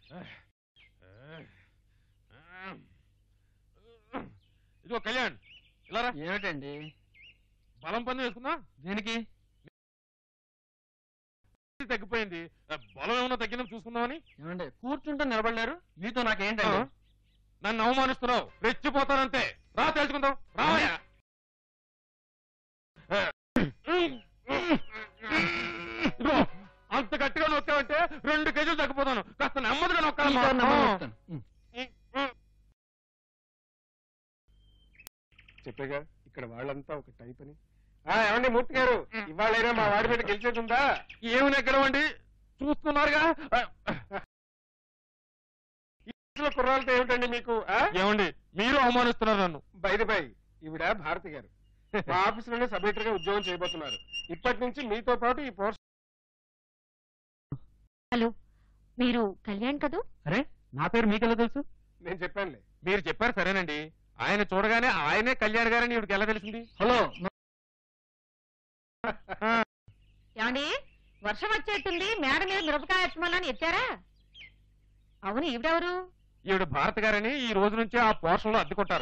ఇదిగో కళ్యాణ్ ఇలా రా ఏమిటండి బలం పందెం వేసుకుందా దేనికి తగ్గిపోయింది ఆ, బలం ఏమన్నా తగ్గిందని చూసుకుందామని ఏమండి కూర్చుంటే నిలబడలేరు మీతో ఆ, నాకేంటండి నన్ను అవమానిస్తున్నావు రెచ్చిపోతానంతే రా తెలుసుకుందాం రావయ్యా ఇదిగో, అంత గట్టిగా నొక్కావంటే రెండు కేజీలు తగ్గిపోతాను కాస్త నెమ్మదిగా ఈసారి నెమ్మదిగా నొక్కాలమ్మా చెప్తాను. ఉం. చెప్పేగా ఇక్కడ వాళ్ళంతా ఒక టైప్ అని ఆ, ఏమండి మూర్తి గారు ఇవాళైనా మా వాడి మీద గెలిచేది ఉందా ఏమి నెగ్గడమండి చూస్తున్నారుగా ఈ వయసులో కుర్రాలతో ఏమిటండి మీకు ఏమండి మీరు అవమానిస్తున్నారు నన్ను బైది బై ఈవిడ భారతి గారు మా ఆఫీసులోనే సబ్ గా ఉద్యోగం చేయబోతున్నారు ఇప్పటి నుంచి మీతో పాటు ఈ పోస్ట్ హలో మీరు కళ్యాణ్ కదూ అరే నా పేరు మీకెలా తెలుసు నేను చెప్పానులే మీరు చెప్పారు సరేనండి ఆయన చూడగానే ఆయనే కళ్యాణ్ గారని ఇవిడికి ఎలా తెలిసింది హలో ఏమండి వర్షం వచ్చేట్టుంది మేడ మీద మిరపకాయ వచ్చమని ఎత్తారా అవును ఈవిడెవరు ఈవిడ భారత్ గారని ఈ రోజు నుంచి ఆ పోర్షన్ లో అద్దెకుంటారు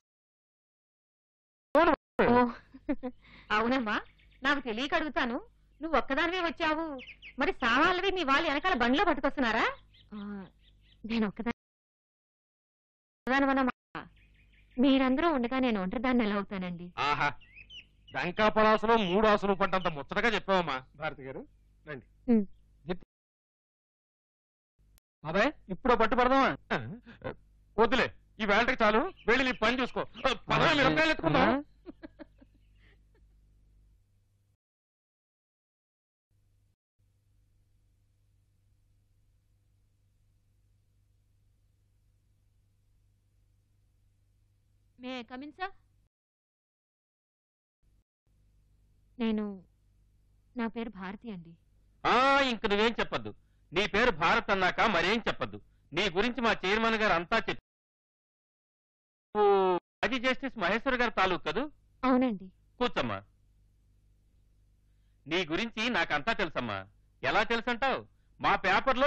ఓ అవునమ్మా నాకు తెలియక అడుగుతాను నువ్వు ఒక్కదానివే వచ్చావు మరి సామాన్లవి మీ వాళ్ళు వెనకాల బండిలో పట్టుకొస్తున్నారా నేను ఒక్కదాని మీరందరూ ఉండగా నేను ఒంటరిదాన్ని ఎలా అవుతానండి ఆహా డంకా పలాసలో మూడు ఆసులు పడ్డంత ముచ్చటగా చెప్పావమ్మా భారతి గారు రండి బాబాయ్ ఇప్పుడు పట్టుపడదామా వద్దులే ఈ వేళకి చాలు వెళ్ళి నీ పని చూసుకో పదవి మిరపకాయలు ఎత్తుకుందాం మే కమిన్ సార్ నేను నా పేరు భారతి అండి ఆ ఇంక నువ్వేం చెప్పొద్దు నీ పేరు భారత్ అన్నాక మరేం చెప్పొద్దు నీ గురించి మా చైర్మన్ గారు అంతా చెప్పి నువ్వు మాజీ జస్టిస్ మహేశ్వర్ గారు తాలూకు కదూ అవునండి కూర్చోమ్మా నీ గురించి నాకంతా తెలుసమ్మా ఎలా తెలుసంటావు మా పేపర్లో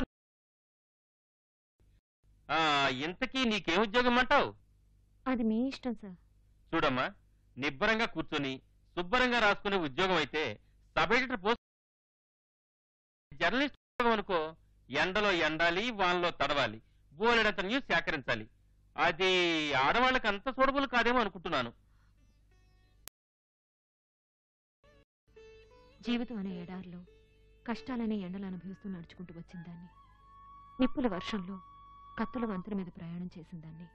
ఆ ఇంతకీ నీకేం ఉద్యోగం అంటావు అది మీ ఇష్టం సార్ చూడమ్మా నిబ్బరంగా కూర్చొని శుభ్రంగా రాసుకునే ఉద్యోగం అయితే సబ్ ఎడిటర్ పోస్ట్ జర్నలిస్ట్ ఉద్యోగం అనుకో ఎండలో ఎండాలి వానలో తడవాలి బోలెడంత న్యూస్ సేకరించాలి అది ఆడవాళ్ళకి అంత సూడబుల్ కాదేమో అనుకుంటున్నాను జీవితం అనే ఎడారిలో కష్టాలనే ఎండలు అనుభవిస్తూ నడుచుకుంటూ వచ్చిందాన్ని నిప్పుల వర్షంలో కత్తుల వంతెన మీద ప్రయాణం చేసిందాన్ని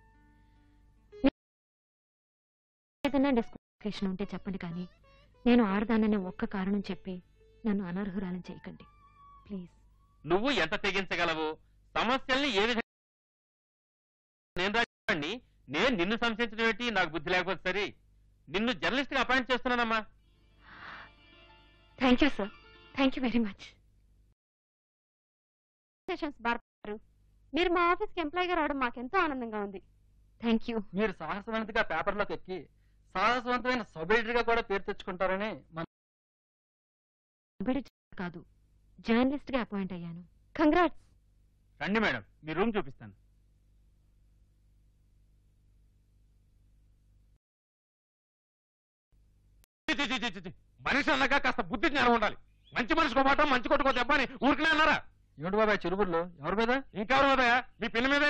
ఏదైనా డిస్క్రిప్షన్ ఉంటే చెప్పండి కానీ నేను ఆడదాననే ఒక్క కారణం చెప్పి నన్ను అనర్హురాలని చేయకండి ప్లీజ్ నువ్వు ఎంత తెగించగలవు సమస్యల్ని ఏ విధంగా నేను రాజాన్ని నేను నిన్ను సంశయించడం ఏంటి నాకు బుద్ధి లేకపోతే సరే నిన్ను జర్నలిస్ట్ గా అపాయింట్ చేస్తున్నానమ్మా thank you sir thank you very much మీరు మా ఆఫీస్కి ఎంప్లాయీగా రావడం మాకెంతో ఆనందంగా ఉంది థ్యాంక్ యూ మీరు సాహసవంతిగా పేపర్లోకి ఎక్కి సాహసవంతమైన సబ్ ఎడిటర్గా కూడా పేరు తెచ్చుకుంటారని మన కాదు జర్నలిస్ట్ గా అపాయింట్ అయ్యాను కంగ్రాట్స్ రండి మేడం మీ రూమ్ చూపిస్తాను చి, చి, చి, చి, చి, చి. మనిషి అన్నాక కాస్త బుద్ధి జ్ఞానం ఉండాలి మంచి మనిషి మాట మంచి కొట్టుకో దెబ్బ అని ఊరికనే అన్నారా ఏమిటి బాబాయ్ చిరుబుర్లు ఎవరి మీద ఇంకెవరు మీదయా మీ పిన్ని మీదే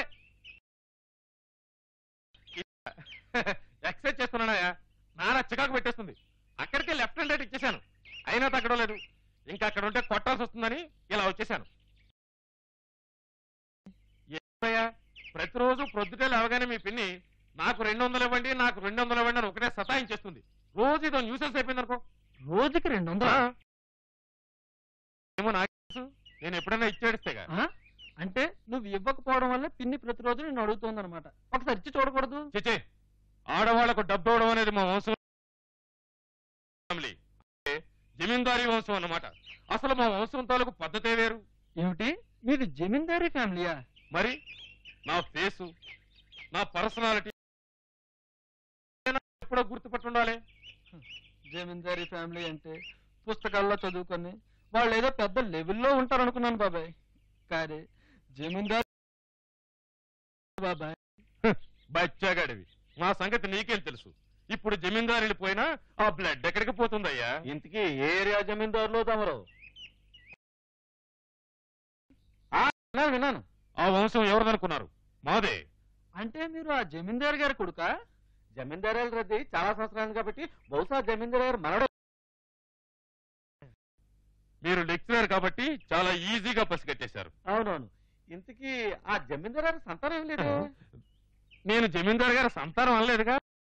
ఎక్సైజ్ చేస్తున్నానయ్యా నాన్న చికాకు పెట్టేస్తుంది అక్కడికి లెఫ్ట్ అండ్ రైట్ ఇచ్చేశాను అయినా తగ్గడం లేదు ఇంకా అక్కడ ఉంటే కొట్టాల్సి వస్తుందని ఇలా వచ్చేసాను ఏమయ్యా ప్రతిరోజు ప్రొద్దుటే లేవగానే మీ పిన్ని నాకు రెండు వందలు ఇవ్వండి నాకు రెండు వందలు ఇవ్వండి అని ఒకటే సతాయించేస్తుంది రోజు ఇదో న్యూసెన్స్ అయిపోయింది అనుకో రోజుకి రెండు వందలు ఏమో నాకు తెలుసు నేను ఎప్పుడైనా ఇచ్చేడిస్తేగా అంటే నువ్వు ఇవ్వకపోవడం వల్ల పిన్ని ప్రతిరోజు నేను అడుగుతోందనమాట ఒకసారి ఇచ్చి చూడకూడదు చిచే ఆడవాళ్లకు డబ్బు ఇవ్వడం అనేది మా వంశం ఫ్యామిలీ. అంటే జమీందారీ వంశం అన్నమాట అసలు మా వంశం తాలూకు పద్ధతే వేరు ఏమిటి మీది జమీందారీ ఫ్యామిలీయా మరి నా ఫేసు నా పర్సనాలిటీ ఎప్పుడో గుర్తుపట్టుండాలి జమీందారీ ఫ్యామిలీ అంటే పుస్తకాల్లో చదువుకొని వాళ్ళు ఏదో పెద్ద లెవెల్లో ఉంటారు అనుకున్నాను బాబాయ్ కానీ జమీందారు బాబాయ్ బచ్చాగాడివి మా సంగతి నీకేం తెలుసు ఇప్పుడు జమీందారు వెళ్ళిపోయినా ఆ బ్లడ్ ఎక్కడికి పోతుందయ్యా ఇంతకీ ఏ ఏరియా జమీందారులో తమరు ఆ, విన్నాను విన్నాను ఆ వంశం ఎవరిదనుకున్నారు మాదే అంటే మీరు ఆ జమీందార్ గారి కొడుకా జమీందారుల రద్దీ చాలా సంవత్సరాలు కాబట్టి బహుశా జమీందారు గారు మనడే మీరు లెక్చరర్ కాబట్టి చాలా ఈజీగా పసిగట్టేశారు అవునవును ఇంతకీ ఆ జమీందారు గారి సంతానం ఏం లేదు నేను జమీందారు గారి సంతానం అనలేదుగా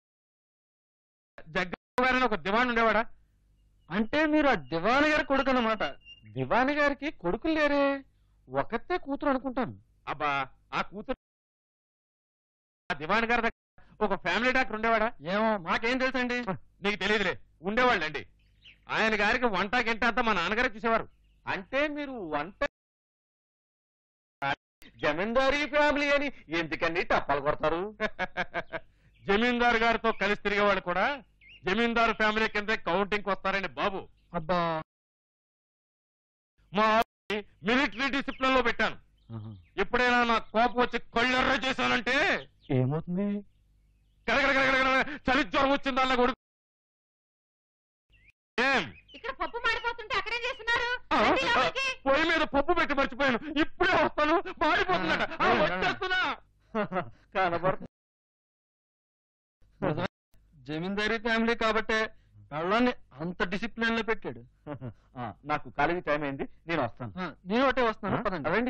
జగ్గ గారిని ఒక దివాన్ ఉండేవాడా అంటే మీరు ఆ దివాన్ గారి కొడుకు అన్నమాట దివాని గారికి కొడుకులు లేరే ఒకతే కూతురు అనుకుంటాను అబ్బా ఆ కూతురు ఆ దివాన్ గారి దగ్గర ఒక ఫ్యామిలీ డాక్టర్ ఉండేవాడా ఏమో మాకేం తెలుసండి నీకు తెలియదులే ఉండేవాళ్ళండి ఆయన గారికి వంట గింట అంతా మా నాన్నగారే చూసేవారు అంటే మీరు వంట జమీందారీ ఫ్యామిలీ అని ఎందుకండి టప్పాలు కొడతారు జమీందారు గారితో కలిసి తిరిగేవాళ్ళు కూడా జమీందారు ఫ్యామిలీ కింద కౌంటింగ్ వస్తారండి బాబు అబ్బా మా ఆవిడని మిలిటరీ డిసిప్లిన్ లో పెట్టాను ఎప్పుడైనా నా కోపం వచ్చి కళ్ళెర్ర చేశానంటే ఏమవుతుంది గడగడగడగడ చలి జ్వరం వచ్చిందన్న కొడుకు ఏం ఇక్కడ పప్పు మాడిపోతుంటే అక్కడేం చేస్తున్నారు ఆ, రండి లోపలికి. పొయ్యి మీద పప్పు పెట్టి మర్చిపోయాను ఇప్పుడే వస్తాను మాడిపోతుందట ఆ, వచ్చేస్తున్నా కనబడుతుంది జమీందారీ ఫ్యామిలీ కాబట్టే పెళ్ళాన్ని అంత డిసిప్లిన్ లో పెట్టాడు ఆ, నాకు కాలేజీ టైం అయింది నేను వస్తాను ఆ, నేను ఒకటే వస్తున్నాను పదండి. రండి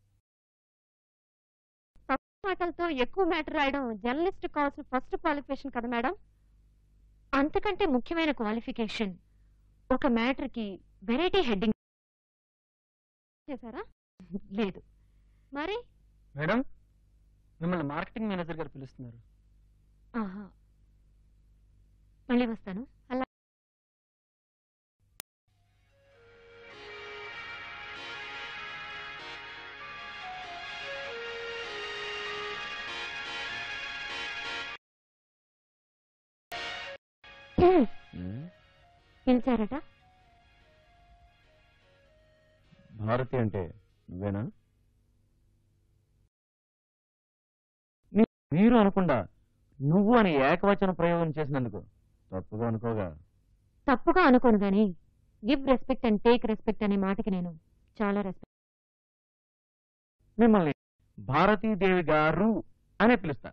మాటలతో ఎక్కువ మ్యాటర్ రాయడం జర్నలిస్ట్ కావాల్సిన ఫస్ట్ క్వాలిఫికేషన్ కదా మేడం అంతకంటే ముఖ్యమైన క్వాలిఫికేషన్ ఒక మ్యాటర్ కి వెరైటీ హెడ్డింగ్ చేశారా లేదు మరి మేడం మిమ్మల్ని మార్కెటింగ్ మేనేజర్ గారు పిలుస్తున్నారు ఆహా మళ్ళీ వస్తాను అలా పిలిచారట భారతి అంటే నువ్వేనా మీరు అనకుండా నువ్వు అని ఏకవచన ప్రయోగం చేసినందుకు తప్పుగా అనుకోగా తప్పుగా అనుకోను గాని give respect and take respect అనే మాటకి నేను చాలా రెస్పెక్ట్ మిమ్మల్ని భారతీదేవి గారు అనే పిలుస్తా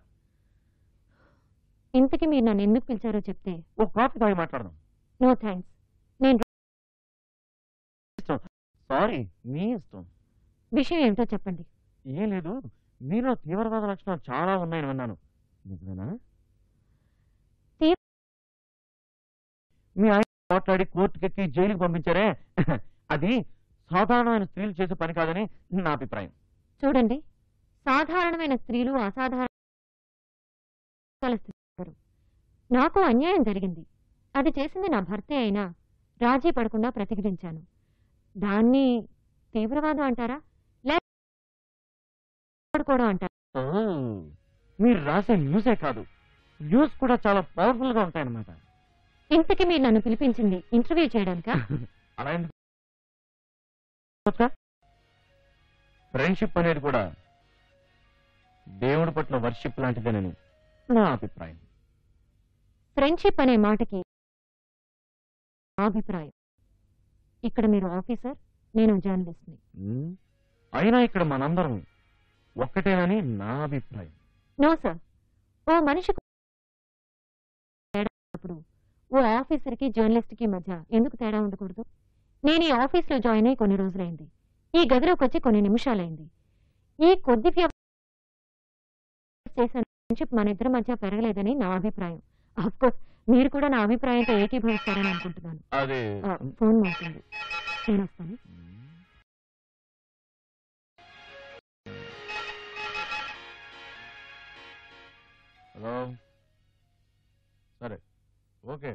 ఇంతకి మీరు నన్ను ఎందుకు పిలిచారో చెప్తే ఓ కాఫీ తాగి మాట్లాడదాం నో థ్యాంక్స్ నేను సారీ మీ ఇష్టం విషయం ఏమిటో చెప్పండి ఏం లేదు మీలో తీవ్రవాద లక్షణాలు చాలా ఉన్నాయని విన్నాను నిజమేనా తీ- మీ ఆయన మాట్లాడి కోర్టుకెక్కి జైలుకి పంపించారే అది సాధారణమైన స్త్రీలు చేసే పని కాదని నా అభిప్రాయం చూడండి సాధారణమైన స్త్రీలు అసాధారణ కలుస్తారు నాకు అన్యాయం జరిగింది అది చేసింది నా భర్తే అయినా రాజీ పడకుండా ప్రతిఘటించాను దాన్ని తీవ్రవాదం అంటారా లేక పడుకోవడం అంటారా ఓ, మీరు రాసే న్యూసే కాదు న్యూస్ కూడా చాలా పవర్ఫుల్ గా ఉంటాయన్నమాట ఇంతకి మీరు నన్ను పిలిపించింది ఇంటర్వ్యూ చేయడానికా అలా ఎందుకు ఫ్రెండ్షిప్ అనేది కూడా దేవుడి పట్ల వర్షిప్ లాంటిదేనని నా అభిప్రాయం ఫ్రెండ్షిప్ అనే మాటకి నా అభిప్రాయం ఇక్కడ మీరు ఆఫీసర్ నేను జర్నలిస్ట్ని ఉమ్, అయినా ఇక్కడ మనందరం ఒక్కటేనని నా అభిప్రాయం నో సార్ ఓ మనిషికి తేడా ఉన్నప్పుడు ఓ ఆఫీసర్కి జర్నలిస్ట్కి మధ్య ఎందుకు తేడా ఉండకూడదు నేను ఈ ఆఫీస్లో జాయిన్ అయ్యి కొన్ని రోజులైంది ఈ గదిలోకి వచ్చి కొన్ని నిమిషాలైంది ఈ కొద్ది వ్యవ- చేసిన ఫ్రెండ్షిప్ మన ఇద్దరి మధ్య పెరగలేదని నా అభిప్రాయం ఆఫ్ కోర్స్ మీరు కూడా నా అభిప్రాయంతో ఏకీభవిస్తారని అనుకుంటున్నాను అదే ఆ, ఫోన్ మాట్లాడు నేను వస్తాను హలో సరే ఓకే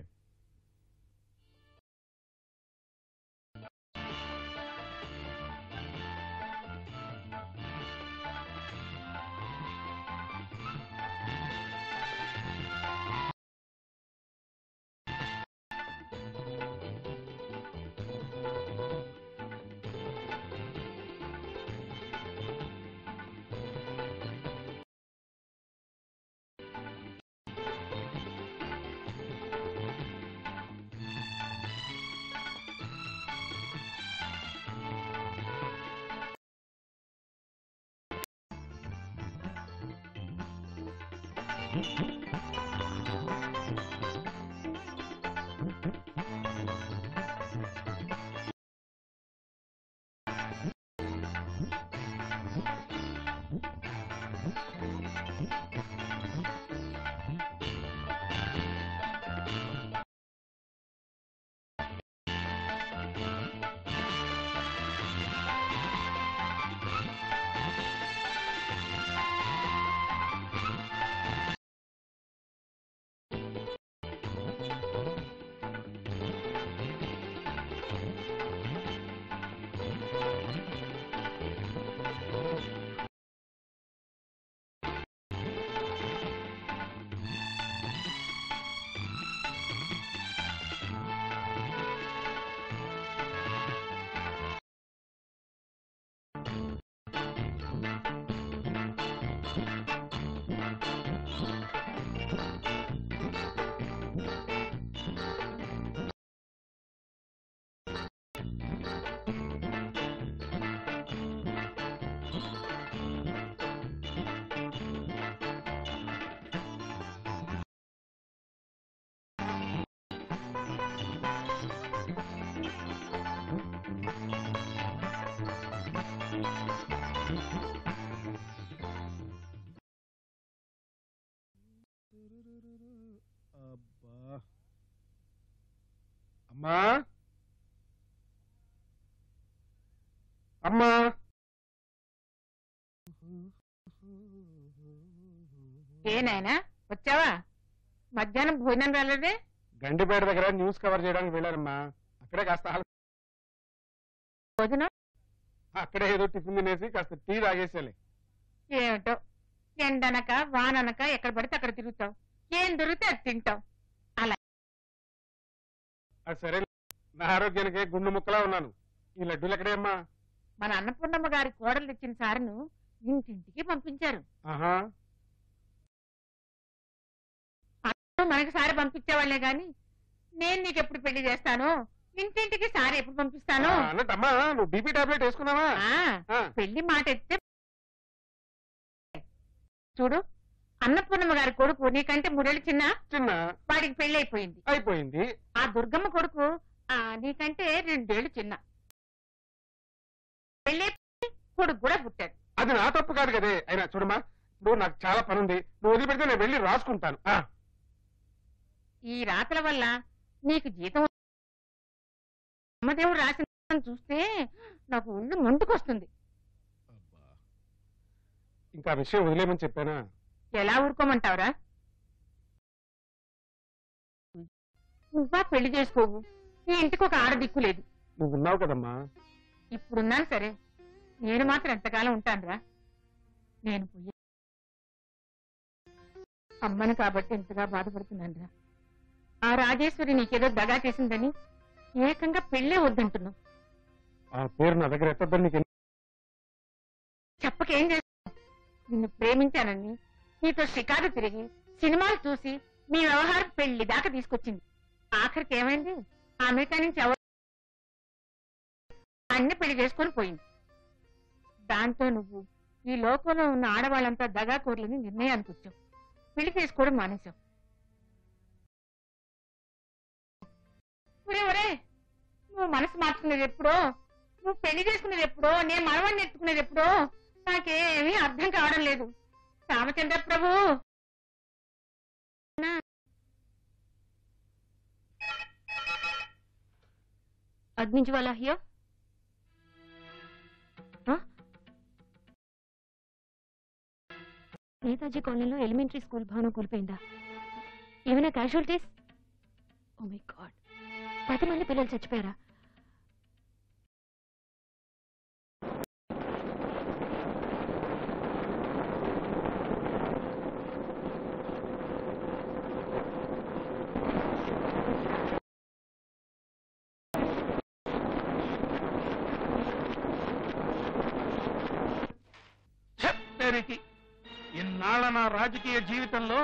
అబ్బా అమ్మా అమ్మా ఏ నాయనా వచ్చావా మధ్యాహ్నం భోజనం రాలేదే గండిపేట దగ్గర న్యూస్ కవర్ చేయడానికి వెళ్ళారమ్మా అక్కడే కాస్త ఆల- భోజనం అక్కడే ఏదో టిఫిన్ తినేసి కాస్త టీ తాగేసేలే ఏమిటో ఎండనక వాననక ఎక్కడ పడితే అక్కడ తిరుగుతావు ఏం దొరికితే అది తింటావు అది సరే నా ఆరోగ్యానికి గుండు ముక్కలా ఉన్నాను ఈ లడ్డూలు ఎక్కడే అమ్మా మన అన్నపూర్ణమ్మ గారి కోడలు తెచ్చిన సారును ఇంటింటికి పంపించారు ఆహా అందరూ మనకి సారి పంపించేవాళ్లే గాని నేను నీకు ఎప్పుడు పెళ్లి చేస్తాను ఇంటింటికి సారి ఎప్పుడు పంపిస్తాను ఆ, అన్నట్టమ్మా నువ్వు బీపీ టాబ్లెట్ వేసుకున్నావా ఆ ఆ, పెళ్లి మాట ఎత్తే చూడు అన్నపూర్ణమ్మ గారి కొడుకు నీకంటే మూడేళ్ళు చిన్న చిన్న వాడికి పెళ్లి అయిపోయింది అయిపోయింది ఆ దుర్గమ్మ కొడుకు ఆ నీకంటే రెండేళ్లు చిన్న పెళ్లి కొడుకు కూడా పుట్టాడు అది నా తప్పు కాదు కదే అయినా చూడమ్మా ఇప్పుడు నాకు చాలా పని ఉంది నువ్వు వదిలిపెడితే నేను వెళ్ళి రాసుకుంటాను ఆ, ఈ రాతల వల్ల నీకు జీతం అమ్మదేవుడు రాసిన చూస్తే నాకు ఒళ్ళు మంటుకొస్తుంది ఇంకా ఆ విషయం వదిలేమని చెప్పానా ఎలా ఊరుకోమంటావురా నువ్వా పెళ్లి చేసుకోవు ఈ ఇంటికి ఒక ఆడ దిక్కు లేదు నువ్వు ఉన్నావు కదమ్మా ఇప్పుడున్నాను సరే నేను మాత్రం ఎంతకాలం ఉంటానురా నేను పోయి అమ్మను కాబట్టి ఎంతగా బాధపడుతున్నానురా ఆ రాజేశ్వరి నీకేదో దగా చేసిందని ఏకంగా పెళ్ళే వద్దంటున్నావు ఆ పేరు నా దగ్గర ఎత్తద్దని నీకు ఎన్ని- చెప్పకేం చేస్తావు నిన్ను ప్రేమించానని నీతో షికారు తిరిగి సినిమాలు చూసి మీ వ్యవహారం పెళ్లి దాకా తీసుకొచ్చింది ఆఖరికి ఏమైంది అమెరికా నుంచి ఎవరు అన్ని పెళ్లి చేసుకొని పోయింది దాంతో నువ్వు ఈ లోకంలో ఉన్న ఆడవాళ్ళంతా దగాకోర్లని నిర్ణయానికి వచ్చావు పెళ్లి చేసుకోవడం మానేశావు ఒరే ఒరే నువ్వు మనసు మార్చుకునేది ఎప్పుడో నువ్వు పెళ్లి చేసుకునేది ఎప్పుడో నేను మనవాడిని ఎత్తుకునేది ఎప్పుడో నాకేమీ అర్థం కావడం లేదు రామచంద్ర ప్రభు అగ్నించి వాళ్ళ హియో నేతాజీ కాలనీలో ఎలిమెంటరీ స్కూల్ భవనం కూలిపోయిందా ఏమైనా క్యాజువాలిటీస్ ఓ మై గాడ్ పది మంది పిల్లలు చచ్చిపోయారా చెప్పేరికి ఇన్నాళ్ళ నా రాజకీయ జీవితంలో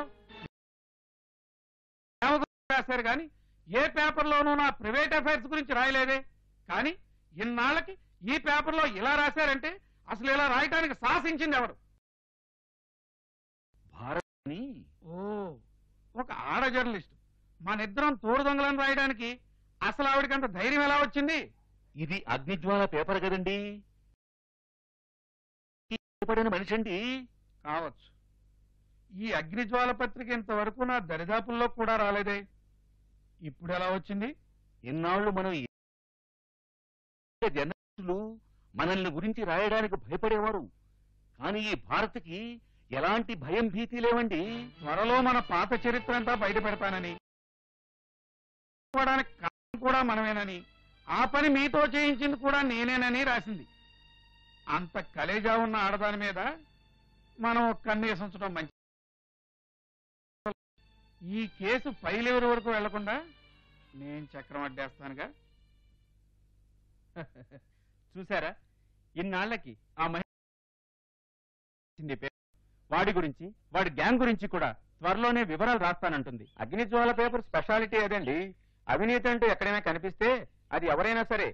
ప్రేమ గురించి రాశారు కానీ ఏ పేపర్లోనూ నా ప్రైవేట్ అఫైర్స్ గురించి రాయలేదే కానీ ఇన్నాళ్ళకి ఈ పేపర్లో ఇలా రాశారంటే అసలు ఇలా రాయటానికి సాహసించింది ఎవరు భారత్ని ఓ ఒక ఆడ జర్నలిస్ట్ మనిద్దరం తోడు దొంగలను రాయడానికి అసలు ఆవిడకి అంత ధైర్యం ఎలా వచ్చింది ఇది అగ్నిజ్వాల పేపర్ కదండి పడిన మనిషి అండి కావచ్చు ఈ అగ్నిజ్వాల పత్రిక ఇంతవరకు నా దరిదాపుల్లో కూడా రాలేదే ఇప్పుడు ఎలా వచ్చింది ఇన్నాళ్ళు మనం ఏ- జర్నలిస్టులు మనల్ని గురించి రాయడానికి భయపడేవారు కానీ ఈ భారత్కి ఎలాంటి భయం భీతి లేవండి త్వరలో మన పాత చరిత్ర అంతా బయట పెడతానని పోవడానికి కారణం కూడా మనమేనని ఆ పని మీతో చేయించింది కూడా నేనేనని రాసింది అంత కలేజా ఉన్న ఆడదాని మీద మనం ఒక కన్నేసి ఉంచడం మంచి ఈ కేసు పైలెవరి వరకు వెళ్లకుండా నేను చక్రం అడ్డేస్తానుగా చూసారా ఇన్నాళ్లకి ఆ మహిళ ఇచ్చింది పేరు. వాడి గురించి వాడి గ్యాంగ్ గురించి కూడా త్వరలోనే వివరాలు రాస్తానంటుంది అగ్నిజ్వాల పేపర్ స్పెషాలిటీ అదండి అవినీతి అంటూ ఎక్కడైనా కనిపిస్తే అది ఎవరైనా సరే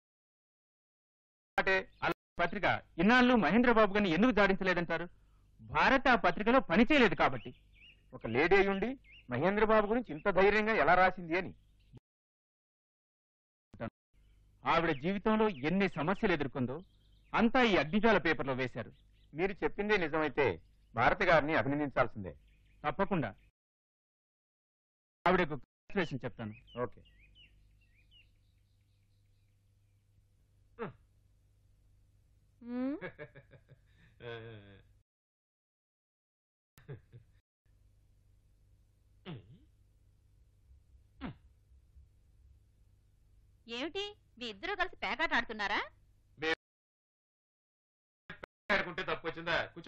అంటే అలా పత్రిక ఇన్నాళ్ళు మహేంద్ర బాబు గారిని ఎందుకు జాడించలేదంటారు భారత్ ఆ పత్రికలో పనిచేయలేదు కాబట్టి ఒక లేడీ అయ్యుండి మహేంద్ర బాబు గురించి ఇంత ధైర్యంగా ఎలా రాసింది అని ఆవిడ జీవితంలో ఎన్ని సమస్యలు ఎదుర్కొందో అంతా ఈ అగ్నిజాల పేపర్లో వేశారు మీరు చెప్పిందే నిజమైతే భారతి గారిని అభినందించాల్సిందే తప్పకుండా ఆవిడకు congratulations చెప్తాను ఓకే మ్మ్. ఏమిటి మీ ఇద్దరు కలిసి పేకాట ఆడుతున్నారా అనుకుంటే తప్పు వచ్చిందా కూర్చో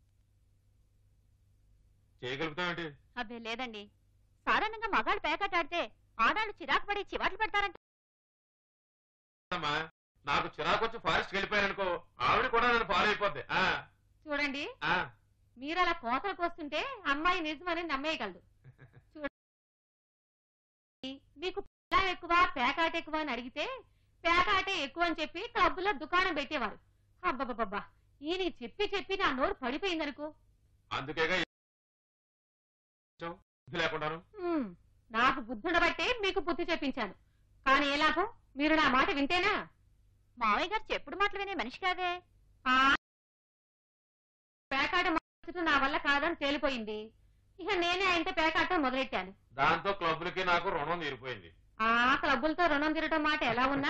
చేయగలుగుతామేంటి అబ్బే లేదండి సాధారణంగా మగాళ్ళు పేకాట ఆడితే ఆడాళ్ళు చిరాకు పడి చివాట్లు పెడతారంట అమ్మా నాకు చిరాకు వచ్చి ఫారెస్ట్ వెళ్ళిపోయాను అనుకో ఆవిడ కూడా నన్ను ఫాలో అయిపోద్ది ఆ, చూడండి ఆ. మీరు అలా కోతలకు వస్తుంటే అమ్మాయి నిజమని నమ్మేయగలదు చూడండి మీకు పిల్ల ఎక్కువ పేకాట ఎక్కువ అని అడిగితే పేకాటే ఎక్కువ అని చెప్పి క్లబ్బులో దుకాణం పెట్టేవారు అబ్బబ్బబ్బా ఈయన చెప్పి చెప్పి నా నోరు పడిపోయిందనుకో అందుకేగా కొంచెం బుద్ధి లేకుండాను హ్మ్, నాకు బుద్ధుండబట్టే మీకు బుద్ధి చెప్పించాను కానీ ఏ లాభం మీరు నా మాట వింటేనా మావయ్య గారు చెప్పుడు మాటలు వినే మనిషి కాదే ఆ పేకాట మార్చడం నా వల్ల కాదని తేలిపోయింది ఇక నేనే ఆయనతో పేకాటం మొదలెట్టాను దాంతో క్లబ్లకి నాకు రుణం తీరిపోయింది ఆ క్లబ్బులతో రుణం తీరటం మాట ఎలా ఉన్నా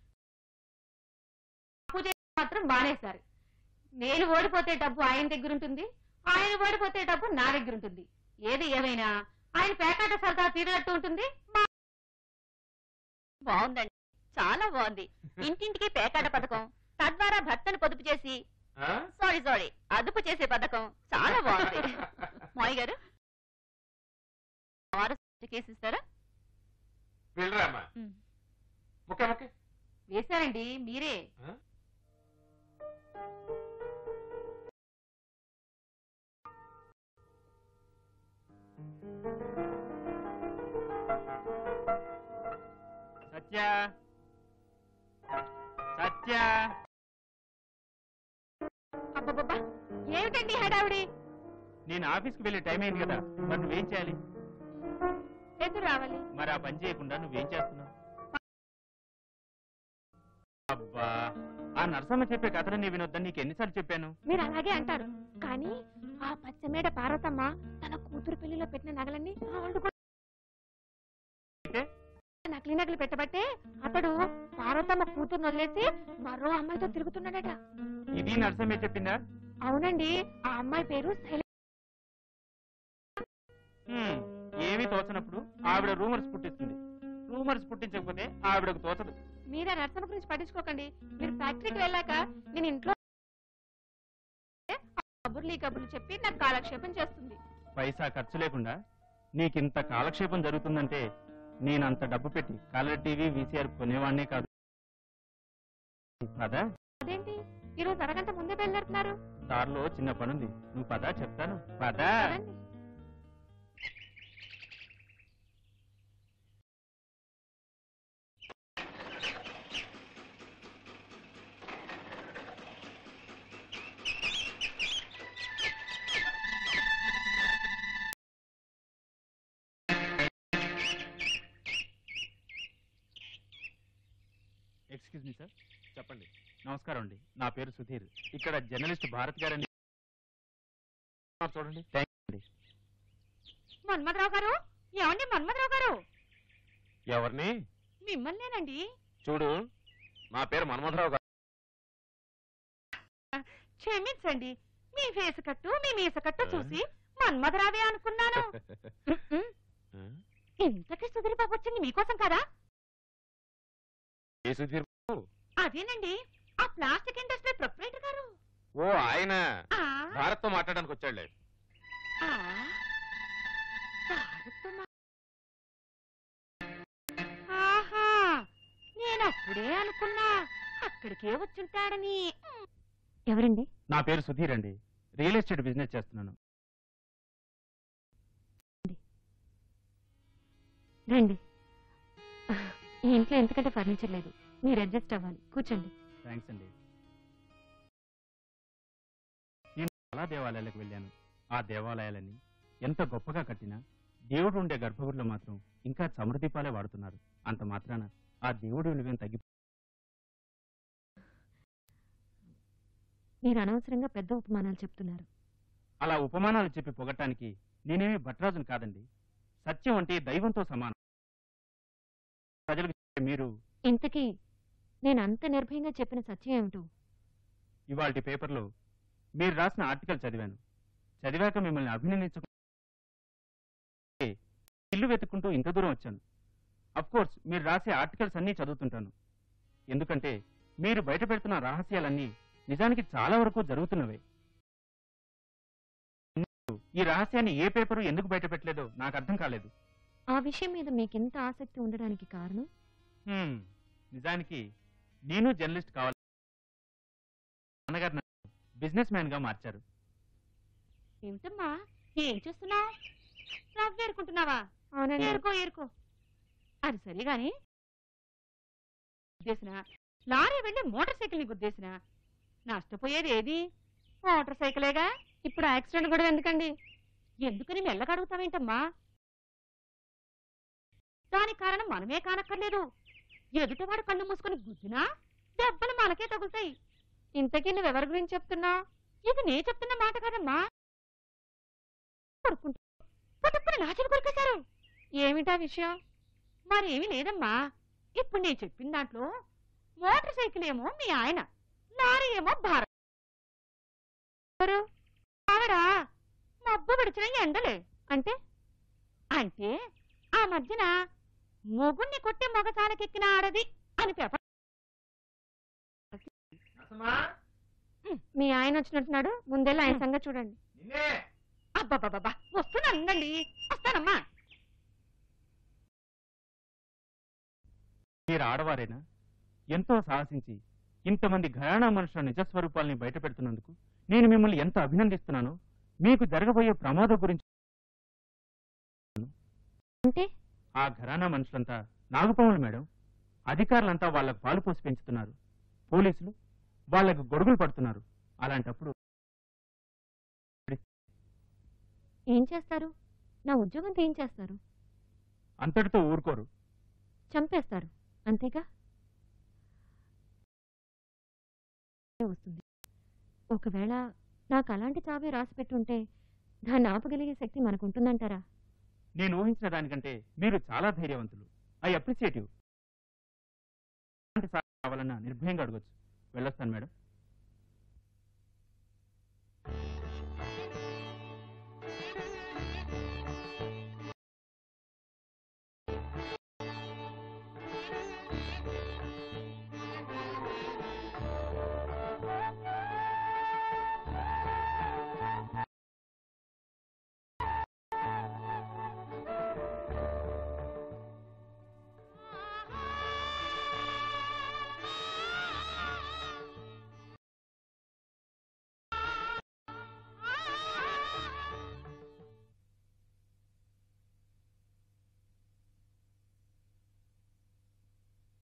అప్పు చేయడం మాత్రం బానేశారు నేను ఓడిపోతే డబ్బు ఆయన దగ్గర ఉంటుంది ఆయన ఓడిపోతే డబ్బు నా దగ్గర ఉంటుంది ఏది ఏమైనా ఆయన పేకాట సరదా తీరినట్టు ఉంటుంది మా- బాగుందండి చాలా బాగుంది ఇంటింటికి పేకాట పథకం తద్వారా భర్తను పొదుపు చేసి ఆ? సారీ సారీ అదుపు చేసే పథకం చాలా బాగుంది మావయ్య గారు వారసు కేసు ఇస్తారా వెళ్ళరా అమ్మా ఉమ్. ముక్క ముక్క వేశారండి మీరే సత్య సత్య అబ్బబ్బబ్బా ఏమిటండి హడావిడి నేను ఆఫీస్కి వెళ్ళే టైం అయింది కదా మరి నువ్వేం చేయాలి ఎదురు రావాలి మరి ఆ పని చేయకుండా నువ్వేం చేస్తున్నావు అబ్బా ఆ నరసమ్మ చెప్పే కథలన్నీ వినొద్దని నీకు ఎన్నిసార్లు చెప్పాను మీరు అలాగే అంటారు కానీ ఆ పచ్చమేడ పార్వతమ్మ తన కూతురు పెళ్లిలో పెట్టిన నగలన్నీ వాళ్ళు కూడా అయితే? నకిలీ నగలు పెట్టబట్టే అతడు పార్వతమ్మ కూతురు వదిలేసి మరో అమ్మాయితో తిరుగుతున్నాడట ఇది నరసమ్మే చెప్పిందా అవునండి ఆ అమ్మాయి పేరు శైల హ్మ్, ఏమీ తోచనప్పుడు ఆవిడ రూమర్స్ పుట్టిస్తుంది రూమర్స్ పుట్టించకపోతే ఆవిడకు తోచదు మీరే నర్సమ్మ గురించి పట్టించుకోకండి మీరు ఫ్యాక్టరీకి వెళ్ళాక నేను ఇంట్లో ఆ కబుర్లు ఈ కబుర్లు చెప్పి నాకు కాలక్షేపం చేస్తుంది పైసా ఖర్చు లేకుండా నీకింత కాలక్షేపం జరుగుతుందంటే నేనంత డబ్బు పెట్టి కలర్ టీవీ వీసీఆర్ కొనేవాడినే కాదు పదా అదేంటి ఈరోజు అరగంట ముందే బయలుదేరుతున్నారు దారిలో చిన్న పనుంది నువ్వు పదా చెప్తాను పదా పదండి. ఎక్స్క్యూజ్ మీ సార్ చెప్పండి నమస్కారం అండి నా పేరు సుధీర్ ఇక్కడ జర్నలిస్ట్ భారత్ గారండి చూడండి థ్యాంక్ అండి మన్మథరావు గారు ఏమండి మన్మథరావు గారు ఎవరిని మిమ్మల్నేనండి చూడు నా పేరు మన్మథరావు గారు క్షమించండి మీ ఫేస్ కట్టు మీ మీస కట్టు చూసి మన్మథరావే అనుకున్నాను ఇంతకీ సుధీర్ బాబు వచ్చింది మీకోసం కదా ఏ సుధీర్ బాబు? అదేనండి ఆ ప్లాస్టిక్ ఇండస్ట్రీ ప్రొపరేటర్ గారు ఓ ఆయన ఆ, భారత్ తో మాట్లాడడానికి వచ్చాడులే ఆ, భారత్తో మా- ఆహా నేను అప్పుడే అనుకున్నా అక్కడికే వచ్చుంటాడని ఎవరండి నా పేరు సుధీర్ అండి రియల్ ఎస్టేట్ బిజినెస్ చేస్తున్నాను రండి ఈ ఇంట్లో ఎంతకంటే ఫర్నిచర్ లేదు మీరు అడ్జస్ట్ అవ్వాలి కూర్చోండి థ్యాంక్స్ అండి నేను చాలా దేవాలయాలకు వెళ్ళాను ఆ దేవాలయాలని ఎంత గొప్పగా కట్టినా దేవుడు ఉండే గర్భగుడిలో మాత్రం ఇంకా చమురు దీపాలే వాడుతున్నారు అంత మాత్రాన ఆ దేవుడి విలువేం తగ్గి మీరు అనవసరంగా పెద్ద ఉపమానాలు చెప్తున్నారు అలా ఉపమానాలు చెప్పి పొగటానికి నేనేమి భట్రాజును కాదండి సత్యం అంటే దైవంతో సమానం ప్రజలకు చెప్పే మీరు ఇంతకీ నేను అంత నిర్భయంగా చెప్పిన సత్యం ఏమిటో ఇవాళ పేపర్లో మీరు రాసిన ఆర్టికల్ చదివాను చదివాక మిమ్మల్ని అభినందించు ఇల్లు వెతుక్కుంటూ ఇంత దూరం వచ్చాను అఫ్ కోర్స్ మీరు రాసే ఆర్టికల్స్ అన్నీ చదువుతుంటాను ఎందుకంటే మీరు బయట పెడుతున్న రహస్యాలన్నీ నిజానికి చాలా వరకు జరుగుతున్నవే ఈ రహస్యాన్ని ఏ పేపరు ఎందుకు బయట పెట్టలేదో నాకు అర్థం కాలేదు ఆ విషయం మీద మీకెంత ఆసక్తి ఉండడానికి కారణం హ్మ్, నిజానికి నేను జర్నలిస్ట్ కావాలి నాన్నగారు నన్ను బిజినెస్ మ్యాన్ గా మార్చారు ఏమిటమ్మా ఏం చేస్తున్నావు రవ్వ ఏరుకుంటున్నావా అవునండి ఏరుకో ఏరుకో అది సరే గాని గుద్దేసిన లారీ వెళ్ళి మోటార్ సైకిల్ ని గుద్దేసిన నష్టపోయేది ఏది మోటార్ సైకిలేగా ఇప్పుడు యాక్సిడెంట్ కూడా ఎందుకండి ఎందుకని మెల్లగడుగుతావేంటమ్మా దానికి కారణం మనమే కానక్కర్లేదు ఎదుటివాడు కళ్ళు మూసుకొని గుద్దినా దెబ్బలు మనకే తగులుతాయి ఇంతకీ నువ్వు ఎవరి గురించి చెప్తున్నావు ఇది నే చెప్తున్న మాట కదమ్మా కొరుక్కుంటూ పుట్టుకుని నాచులు కొరికేశారు ఏమిటా విషయం మరేమీ లేదమ్మా ఇప్పుడు నేను చెప్పిన దాంట్లో మోటార్ సైకిల్ ఏమో మీ ఆయన లారీ ఏమో భారత్ ఎవరు? ఆవిడ మబ్బు విడిచిన ఎండలే అంటే అంటే ఆ మధ్యన మొగుణ్ణి కొట్టి మొగచాలకెక్కిన ఆడది అని పేపర్ మీ ఆయన వచ్చినట్టున్నాడు ముందెళ్ళి ఆయన సంగతి చూడండి అబ్బాబాబా వస్తున్నానండి వస్తానమ్మా మీరు ఆడవారేనా ఎంతో సాహసించి ఇంతమంది ఘరానా మనుషుల నిజస్వరూపాల్ని బయట పెడుతున్నందుకు నేను మిమ్మల్ని ఎంత అభినందిస్తున్నానో మీకు జరగబోయే ప్రమాదం గురించి అంటే ఆ ఘరానా మనుషులంతా నాగుపాములు మేడం అధికారులంతా వాళ్ళకు పాలు పోసి పెంచుతున్నారు పోలీసులు వాళ్ళకు గొడుగులు పడుతున్నారు అలాంటప్పుడు ఏం చేస్తారు నా ఉద్యోగంతో ఏం చేస్తారు అంతటితో ఊరుకోరు చంపేస్తారు అంతేగా వస్తుంది ఒకవేళ నాకు అలాంటి చావే రాసి పెట్టుంటే దాన్ని ఆపగలిగే శక్తి మనకుంటుందంటారా నేను ఊహించిన దానికంటే మీరు చాలా ధైర్యవంతులు ఐ అప్రిసియేటివ్ అలాంటి సాయం కావాలన్నా నిర్భయంగా అడగొచ్చు వెళ్ళొస్తాను మేడం